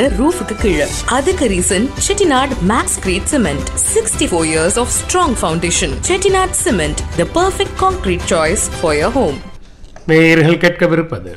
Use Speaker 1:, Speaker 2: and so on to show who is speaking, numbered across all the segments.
Speaker 1: ரூஃபுக்கு கீழே அதுக்கு reason Chettinad Max grade cement sixty four years of strong foundation Chettinad cement the perfect concrete choice for your home
Speaker 2: நேயர்கள் கேட்கவிருப்பது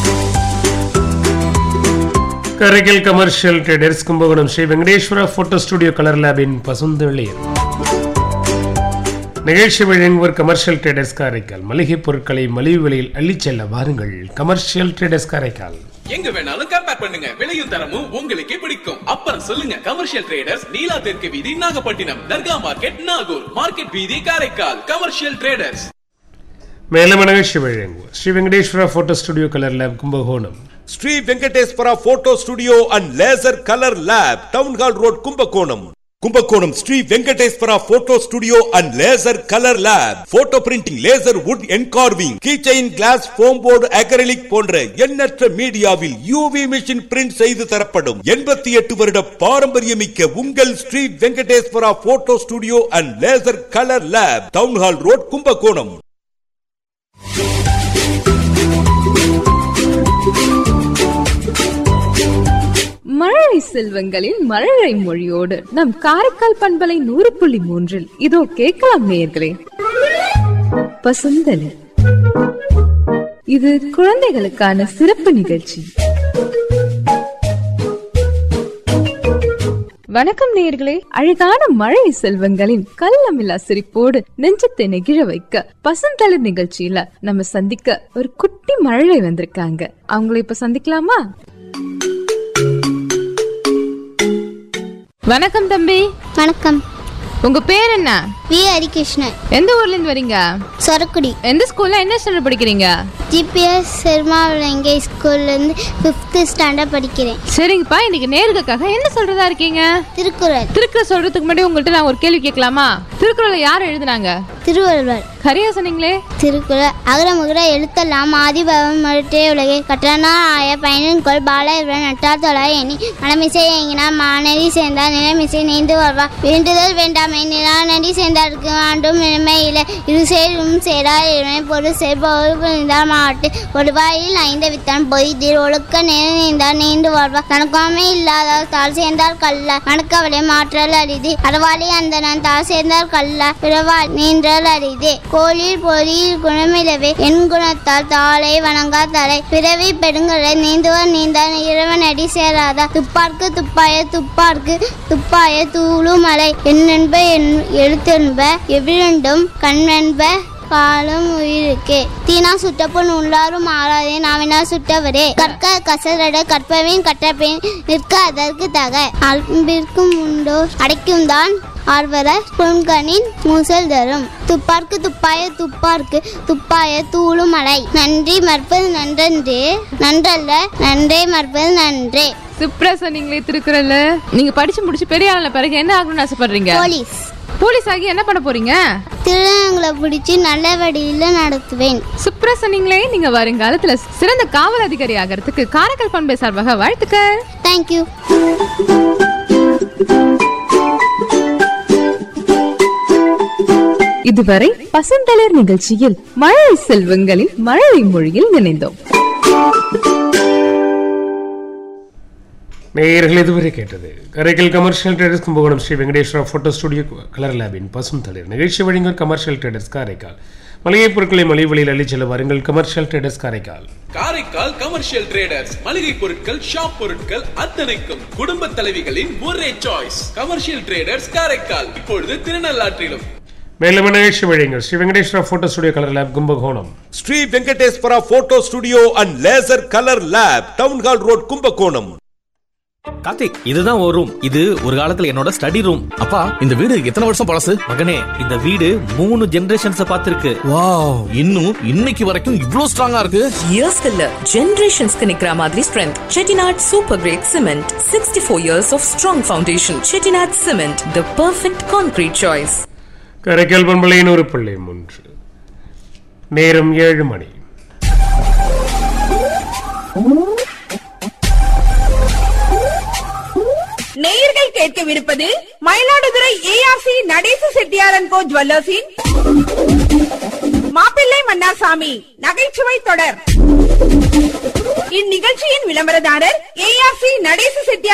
Speaker 2: Karaikal commercial traders Kumbakonam Sri Venkateswara photo studio colour லேபின் பசுந்தளியர் நிகழ்ச்சி வழங்குவோர் கமர்ஷியல் ட்ரேடர்ஸ் காரைக்கால் மளிகை பொருட்களை மலிவு விலையில் அள்ளிச் செல்ல வாருங்கள் கமர்ஷியல் ட்ரேடர்ஸ் காரைக்கால்
Speaker 3: எங்க வேணாலும் கம்பேர் பண்ணுங்க விலையும் தரமும் உங்களுக்கே பிடிக்கும் அப்புறம் சொல்லுங்க கமர்ஷியல் ட்ரேடர்ஸ் நீலா தெற்கு வீதி நாகப்பட்டினம் தர்கா மார்க்கெட் நாகூர் மார்க்கெட் வீதி காரைக்கால் கமர்ஷியல் ட்ரேடர்ஸ்
Speaker 2: மேலும் நிகழ்ச்சி வழங்குவோர் Sri Venkateswara photo studio colour lab Kumbakonam
Speaker 4: Sri Venkateswara photo studio and laser colour lab town hall road Kumbakonam Kumbakonam Sri Venkateswara photo studio and laser colour lab photo printing laser wood engraving keychain glass foam board acrylic போன்ற எண்ணற்ற மீடியாவில் UV machine print செய்து தரப்படும் எண்பத்தி எட்டு வருட பாரம்பரியமிக்க உங்கள் Sri Venkateswara photo studio and laser colour lab town hall road Kumbakonam
Speaker 5: மழலை செல்வங்களின் மழலை மொழியோடு நம் காரைக்கால் பண்பலை நூறு புள்ளி மூன்றில் இதோ கேட்கலாம் நேயர்களே பசுந்தலி இது குழந்தைகளுக்கான சிறப்பு நிகழ்ச்சி வணக்கம் நேயர்களே அழகான மழை செல்வங்களின் கள்ளமில்லா சிரிப்போடு நெஞ்சத்தை நெகிழ வைக்க பசுந்தளிர் நிகழ்ச்சியில நம்ம சந்திக்க ஒரு குட்டி மழலை வந்திருக்காங்க அவங்கள இப்ப சந்திக்கலாமா வணக்கம் தம்பி
Speaker 6: வணக்கம்
Speaker 5: உங்க பேர் என்ன
Speaker 6: வி ஹரிகிருஷ்ணன்
Speaker 5: எந்த ஊர்ல இருந்து வரீங்க
Speaker 6: சொரக்குடி
Speaker 5: எந்த ஸ்கூல்ல என்ன ஸ்டாண்டர்ட் படிக்கிறீங்க
Speaker 6: ஜிபிஎஸ் சிறுமாவிலங்கை ஸ்கூல்லேருந்து ஃபிஃப்த்து ஸ்டாண்டர்ட் படிக்கிறேன்
Speaker 5: சரிங்கப்பா இன்னைக்கு நேர்களுக்காக என்ன சொல்றதா இருக்கீங்க
Speaker 6: திருக்குறள்
Speaker 5: திருக்குறள் சொல்றதுக்கு முன்னாடி உங்கள்ட்ட நான் ஒரு கேள்வி கேட்கலாமா திருக்குறளை யார் எழுதுனாங்க
Speaker 6: திருவள்ளுவர்
Speaker 5: சரியா சொன்னீங்களே
Speaker 6: திருக்குறள் அகரமுகர எழுத்தெல்லாம் ஆதிபவம் மறுட்டே உலகை கட்டணா ஆய பயனின்கொள் பால இவன் நட்டார் தொழாய் எண்ணி மனமிசை எங்கினா மாநெறி சேர்ந்தார் நிலமிசை நீந்து வருவா வேண்டுதல் வேண்டாமை நிலாநடி சேர்ந்தாருக்கு ஆண்டும் நிலைமையில இரு சேரும் சேரார் இளமை பொரு சேர்ந்தார் மாட்டு ஒருவாயில் ஐந்து வித்தான் பொய்தீர் ஒழுக்க நீந்தார் நீண்டு வாழ்வா தனக்காமை இல்லாதால் தாழ் சேர்ந்தார் கல்ல மணக்கவலை மாற்றல் அரிது அறவாளி அந்தனன் தாழ் சேர்ந்தார் கல்ல பிறவா நீன்றல் அரிது கோழில் பொறியில் குணமிலவே என் குணத்தால் தாளை வணங்கா தலை பிறவி பெருங்கலை நீந்துவர் நீந்தார் இறைவன் அடி சேராதா துப்பார்க்கு துப்பாய துப்பார்க்கு துப்பாய தூளு மலை என்னென்ப என் எழுத்தென்ப எவ்விரண்டும் கண்ணென்ப காலம் உயிருக்கு தீனா சுட்டப்பொன் உள்ளாரும் ஆறாதே நாவினா சுட்டவரே கற்க கசரட கற்பவேன் கற்றபேன் நிற்க அதற்கு தக அன்பிற்கும் உண்டோர் அடைக்கும் தான் ஆர்வலர் பொன்கனின் மூசல் தரும் துப்பார்க்கு துப்பாய துப்பார்க்கு துப்பாய தூளும் மலை நன்றி மற்பது நன்றன்று நன்றல்ல நன்றே மற்பது நன்றே
Speaker 5: சூப்பரா சொன்னீங்களே திருக்குறள் நீங்க படிச்சு முடிச்சு பெரிய ஆளுன பிறகு என்ன ஆகணும்னு ஆசைப்படுறீங்க
Speaker 6: போலீஸ்
Speaker 5: போலீஸ் ஆகி என்ன பண்ண போறீங்க
Speaker 6: திருநங்களை பிடிச்சி நல்ல வழியில் நடத்துவேன்
Speaker 5: சூப்பரா சொன்னீங்களே நீங்க வருங்காலத்துல சிறந்த காவல் அதிகாரி ஆகிறதுக்கு காரைக்கால் பண்பை சார்பாக வாழ்த்துக்கள்
Speaker 6: தேங்க்யூ
Speaker 5: இதுவரை பசுந்தளிர் நிகழ்ச்சியில் மழை செல்வங்களின் மழலை மொழியில் நினைந்தோம்
Speaker 2: நேயர்கள் இதுவரை கேட்டது Karaikal commercial traders Kumbakonam Sri Venkateswara photo studio colour லேபின் பசும் தளிர் நிகழ்ச்சி வழங்குவோர் கமர்ஷியல் ட்ரேடர்ஸ் காரைக்கால் மளிகை பொருட்களை மலிவு விலையில் அள்ளிச் செல்ல வாருங்கள் commercial traders Karaikal
Speaker 3: Karaikal commercial traders மளிகை பொருட்கள் ஷாப் பொருட்கள் அத்தனைக்கும் குடும்ப தலைவிகளின் ஒரே சாய்ஸ் கமர்ஷியல் ட்ரேடர்ஸ் காரைக்கால் இப்பொழுது திருநள்ளாற்றிலும்
Speaker 2: மேலும் நிகழ்ச்சி வழங்குங்கள் Sri Venkateswara photo studio colour lab Kumbakonam
Speaker 4: Sri Venkateswara photo studio and laser colour lab town hall road Kumbakonam
Speaker 7: Karthik இதுதான் ஒரு ரூம் இது ஒரு காலத்துல என்னோட ஸ்டடி ரூம் அப்பா இந்த வீடு எத்தனை வருஷம் பழசு மகனே இந்த வீடு மூணு ஜெனரேஷன்ஸ் பார்த்திருக்கு வாவ் இன்னும் இன்னைக்கு வரைக்கும் இவ்ளோ ஸ்ட்ராங்கா இருக்கு
Speaker 1: இயர்ஸ்க்கு இல்ல ஜெனரேஷன்ஸ்க்கு நிக்கிற மாதிரி strength Chettinad super grade cement sixty four years of strong foundation Chettinad cement the perfect concrete choice
Speaker 2: Karaikal பண்பலையின் ஒரு பிள்ளை மூன்று நேரம் ஏழு மணி
Speaker 8: நேயர்கள் கேட்கவிருப்பது மயிலாடுதுறை ஏஆர்சி நடேச செட்டியாரன் கோ ஜுவல்லர்ஸின் மாப்பிள்ளை மன்னாசாமி நகைச்சுவை தொடர் இந்நிகழ்ச்சியின் விளம்பரதாரர் ஏஆர்சி நடேச செட்டியார்